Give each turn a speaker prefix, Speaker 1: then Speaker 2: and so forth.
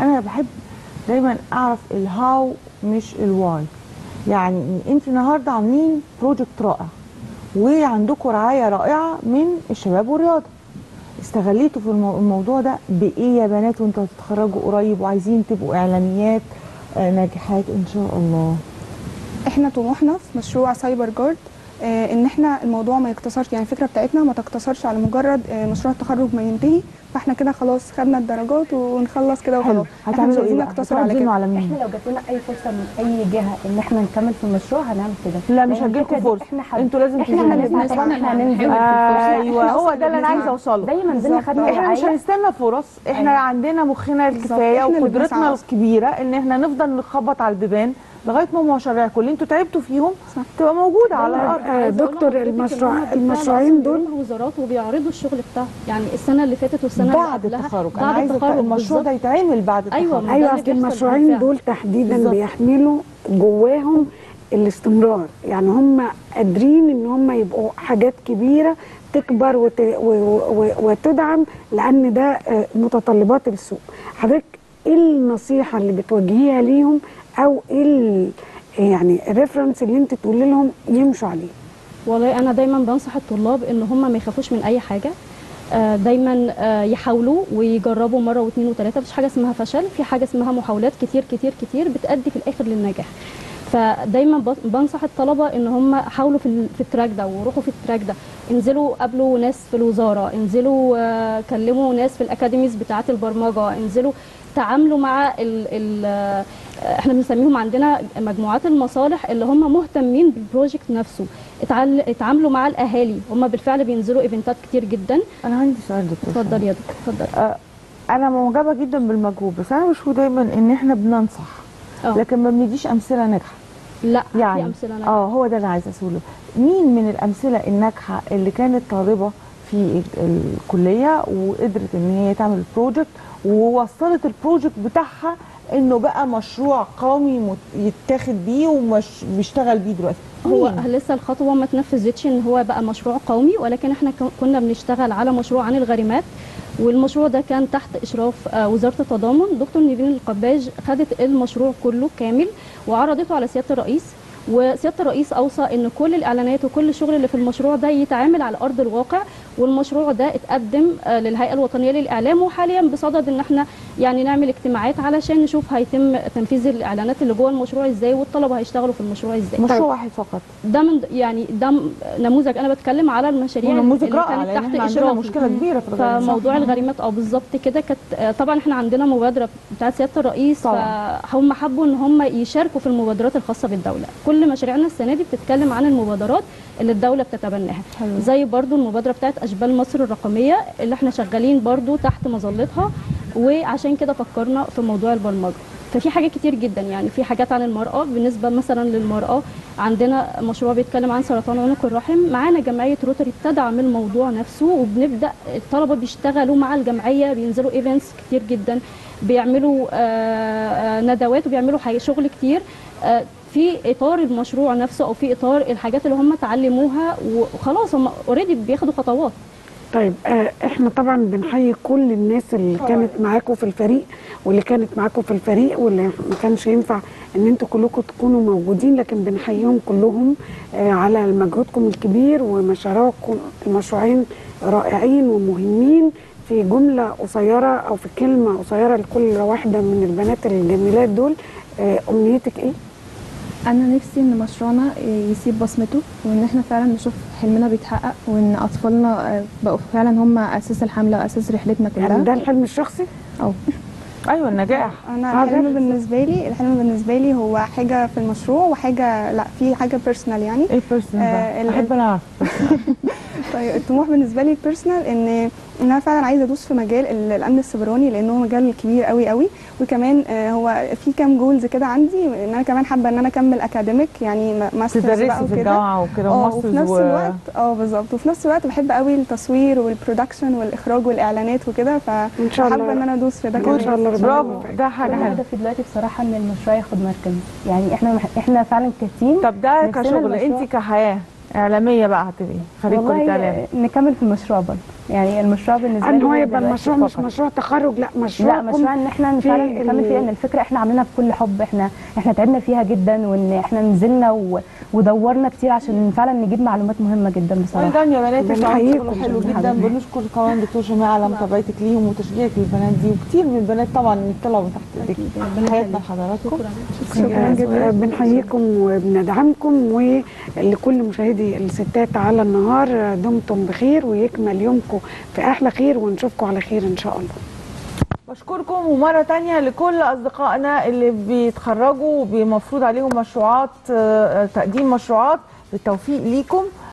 Speaker 1: انا بحب دايما اعرف الهاو مش الواي يعني انتوا النهارده عاملين بروجكت رائع وعندكم رعايه رائعه من الشباب والرياضه استغليتوا في المو- الموضوع ده بايه يا بنات وانتوا هتتخرجوا قريب وعايزين تبقوا اعلاميات آه، ناجحات ان شاء الله
Speaker 2: احنا طموحنا في مشروع سايبر جارد آه، ان احنا الموضوع ما يقتصرش يعني الفكره بتاعتنا ما تقتصرش على مجرد آه، مشروع التخرج ما ينتهي فاحنا كده خلاص خدنا الدرجات ونخلص كده
Speaker 1: حلو
Speaker 2: وخلاص احنا مش
Speaker 1: هتعملوا ايه
Speaker 2: عايزين
Speaker 1: بقى
Speaker 2: نقتصر على
Speaker 1: هتعزموا
Speaker 2: كده
Speaker 1: على مين
Speaker 3: احنا لو جات لنا اي فرصه من اي جهه ان احنا نكمل في المشروع هنعمل كده
Speaker 1: لا مش
Speaker 3: لأن
Speaker 1: هتجيلكم
Speaker 3: الفكرة دي
Speaker 1: فرصه
Speaker 3: احنا حابين-
Speaker 1: انتوا لازم
Speaker 3: احنا
Speaker 1: تجيبوا
Speaker 3: هنسعى طبعا احنا هننزل
Speaker 1: ايوه هو
Speaker 2: أصلاً
Speaker 1: ده اللي انا عايزه
Speaker 2: بنسعى.
Speaker 1: اوصله
Speaker 3: دايما نزلنا خدنا
Speaker 1: احنا مش
Speaker 3: رعاية.
Speaker 1: هنستنى فرص احنا
Speaker 3: أيوة.
Speaker 1: عندنا مخنا الكفايه
Speaker 2: احنا اللي
Speaker 1: وقدرتنا
Speaker 2: بنسعى أصلاً.
Speaker 1: الكبيره ان احنا نفضل نخبط على البيبان لغايه ما مشاريعكم اللي انتوا تعبتوا فيهم تبقى موجوده على الارض
Speaker 4: آه، دكتور المشروع المشروعين دول
Speaker 5: الوزارات وبيعرضوا الشغل بتاعهم يعني السنه اللي فاتت والسنه اللي
Speaker 1: بعد
Speaker 5: قبلها
Speaker 1: التخرج انا
Speaker 5: بعد
Speaker 1: عايزه
Speaker 5: التخرج
Speaker 1: المشروع ده
Speaker 5: بالظبط.
Speaker 1: يتعمل بعد التخرج
Speaker 5: أيوة، ما
Speaker 4: ايوه
Speaker 5: ده اللي
Speaker 4: اصل
Speaker 5: بيحصل
Speaker 4: المشروعين
Speaker 5: بالفعل.
Speaker 4: دول تحديدا
Speaker 1: بالظبط.
Speaker 4: بيحملوا جواهم الاستمرار يعني هم قادرين ان هم يبقوا حاجات كبيره تكبر وت... و... و... وتدعم لان ده آه، متطلبات السوق حضرتك ايه النصيحه اللي بتوجهيها ليهم او ايه ال... يعني الريفرنس اللي انت تقولي لهم يمشوا عليه
Speaker 5: والله انا دايما بنصح الطلاب ان هم ما يخافوش من اي حاجه آه، دايما آه، يحاولوا ويجربوا مره واثنين وثلاثه مفيش حاجه اسمها فشل في حاجه اسمها محاولات كتير كتير كتير بتؤدي في الاخر للنجاح فدايما ب- بنصح الطلبه ان هم حاولوا في ال- في التراك ده وروحوا في التراك ده انزلوا قابلوا ناس في الوزاره انزلوا آه، كلموا ناس في الاكاديميز بتاعه البرمجه انزلوا تعاملوا مع ال ال آه، احنا بنسميهم عندنا مجموعات المصالح اللي هم مهتمين بالبروجكت نفسه اتعل- اتعاملوا مع الاهالي هم بالفعل بينزلوا ايفنتات كتير جدا
Speaker 1: انا عندي سؤال دكتور
Speaker 5: اتفضل يا دكتور اتفضل
Speaker 1: آه، انا معجبه جدا بالمجهود بس انا بشوف دايما ان احنا بننصح
Speaker 5: اه
Speaker 1: لكن ما بنديش امثله ناجحه
Speaker 5: لا
Speaker 1: يعني
Speaker 5: في امثله ناجحة.
Speaker 1: اه هو ده اللي عايزه اسوله مين من الامثله الناجحه اللي كانت طالبه في ال- الكليه وقدرت ان هي تعمل بروجكت ووصلت البروجكت بتاعها انه بقى مشروع قومي مت- يتاخد بيه ومش بيشتغل بيه دلوقتي
Speaker 5: هو
Speaker 1: مين؟
Speaker 5: لسه الخطوه ما تنفذتش ان هو بقى مشروع قومي ولكن احنا ك- كنا بنشتغل على مشروع عن الغريمات والمشروع ده كان تحت اشراف آه، وزاره التضامن دكتور نيفين القباج خدت المشروع كله كامل وعرضته على سياده الرئيس وسياده الرئيس اوصى ان كل الاعلانات وكل الشغل اللي في المشروع ده يتعامل على ارض الواقع والمشروع ده اتقدم آه، للهيئه الوطنيه للاعلام وحاليا بصدد ان احنا يعني نعمل اجتماعات علشان نشوف هيتم تنفيذ الاعلانات اللي جوه المشروع ازاي والطلبه هيشتغلوا في المشروع ازاي
Speaker 1: مشروع واحد فقط
Speaker 5: ده من يعني ده م- نموذج انا بتكلم على المشاريع
Speaker 1: ونموذج
Speaker 5: اللي
Speaker 1: رائع
Speaker 5: كانت
Speaker 1: لان
Speaker 5: تحت
Speaker 1: احنا عندنا
Speaker 5: اشراف
Speaker 1: مشكله كبيره في الغريمة.
Speaker 5: فموضوع الغريمات اه بالظبط كده كانت آه، طبعا احنا عندنا مبادره بتاعت سياده الرئيس
Speaker 1: طبعاً.
Speaker 5: فهم حبوا ان هم يشاركوا في المبادرات الخاصه بالدوله كل مشاريعنا السنه دي بتتكلم عن المبادرات اللي الدوله بتتبناها
Speaker 1: حلو.
Speaker 5: زي برضو المبادره بتاعت اشبال مصر الرقميه اللي احنا شغالين برضو تحت مظلتها وعشان كده فكرنا في موضوع البرمجه ففي حاجات كتير جدا يعني في حاجات عن المرأة بالنسبة مثلا للمرأة عندنا مشروع بيتكلم عن سرطان عنق الرحم معانا جمعية روتري بتدعم الموضوع نفسه وبنبدأ الطلبة بيشتغلوا مع الجمعية بينزلوا ايفنتس كتير جدا بيعملوا آه، آه، ندوات وبيعملوا حاجة شغل كتير آه، في اطار المشروع نفسه او في اطار الحاجات اللي هم اتعلموها وخلاص هم اوريدي بياخدوا خطوات
Speaker 4: طيب آه احنا طبعا بنحيي كل الناس اللي كانت معاكم في الفريق واللي كانت معاكم في الفريق واللي ما كانش ينفع ان انتوا كلكم تكونوا موجودين لكن بنحييهم كلهم آه على مجهودكم الكبير ومشاريعكم المشروعين رائعين ومهمين في جملة قصيرة أو في كلمة قصيرة لكل واحدة من البنات الجميلات دول آه أمنيتك إيه؟
Speaker 2: انا نفسي ان مشروعنا يسيب بصمته وان احنا فعلا نشوف حلمنا بيتحقق وان اطفالنا آه، بقوا فعلا هم اساس الحمله واساس رحلتنا كلها
Speaker 4: يعني ده الحلم الشخصي؟
Speaker 1: ايوه النجاح
Speaker 2: انا
Speaker 4: آه،
Speaker 2: الحلم
Speaker 4: ده-
Speaker 2: بالنسبه لي الحلم بالنسبه لي هو حاجه في المشروع وحاجه لا في حاجه بيرسونال يعني
Speaker 1: ايه بيرسون
Speaker 2: آه،
Speaker 1: بقى
Speaker 2: ال-
Speaker 1: احب انا اعرف
Speaker 2: طيب الطموح بالنسبه لي بيرسونال ان ان انا فعلا عايزه ادوس في مجال ال- الامن السيبراني لانه مجال كبير قوي قوي وكمان آه، هو في كام جولز كده عندي ان انا كمان حابه ان انا اكمل اكاديميك يعني ما- ماسترز بقى
Speaker 1: تدرسي في
Speaker 2: وكده
Speaker 1: الجامعه وكده
Speaker 2: اه
Speaker 1: وماسترز
Speaker 2: وفي نفس
Speaker 1: و-
Speaker 2: الوقت اه بالظبط وفي نفس الوقت بحب قوي التصوير والبرودكشن والاخراج والاعلانات وكده
Speaker 4: إن شاء الله.
Speaker 2: فحابه ان انا ادوس في ده
Speaker 4: إن
Speaker 2: كمان
Speaker 4: شاء الله ربنا
Speaker 1: برافو
Speaker 4: يوفقك.
Speaker 1: ده حاجه
Speaker 3: كل
Speaker 1: حلوه
Speaker 3: هدفي دلوقتي بصراحه ان المشروع ياخد مركز يعني احنا احنا فعلا كتيم
Speaker 1: طب ده
Speaker 3: نفسنا
Speaker 1: كشغل
Speaker 3: المشروع-
Speaker 1: انت كحياه اعلاميه بقى هتبقي خريج كليه اعلام
Speaker 3: والله نكمل في المشروع برضه يعني المشروع بالنسبه
Speaker 4: ان
Speaker 3: لي
Speaker 4: هو يبقى
Speaker 3: دلوقتي
Speaker 4: المشروع مش
Speaker 3: فقط.
Speaker 4: مشروع تخرج لا مشروع
Speaker 3: لا مشروع ان احنا
Speaker 4: في
Speaker 3: فعلا نكمل
Speaker 4: ال-
Speaker 3: فيها ان الفكره احنا عاملينها بكل حب احنا احنا تعبنا فيها جدا وان احنا نزلنا و... ودورنا كتير عشان فعلا نجيب معلومات مهمه جدا بصراحه
Speaker 1: ايضا يا بنات انتوا عاملين
Speaker 4: بنحييكم
Speaker 1: شغل حلو
Speaker 3: جدا.
Speaker 1: جدا بنشكر كمان دكتور شماء على متابعتك ليهم وتشجيعك للبنات دي وكتير من البنات طبعا اللي طلعوا من تحت ايديك حياتنا لحضراتكم
Speaker 2: شكرا جدا
Speaker 4: بنحييكم وبندعمكم ولكل مشاهدي الستات على النهار دمتم بخير ويكمل يومكم في احلى خير ونشوفكم على خير ان شاء الله
Speaker 1: بشكركم ومرة تانية لكل أصدقائنا اللي بيتخرجوا ومفروض عليهم مشروعات آه، تقديم مشروعات بالتوفيق ليكم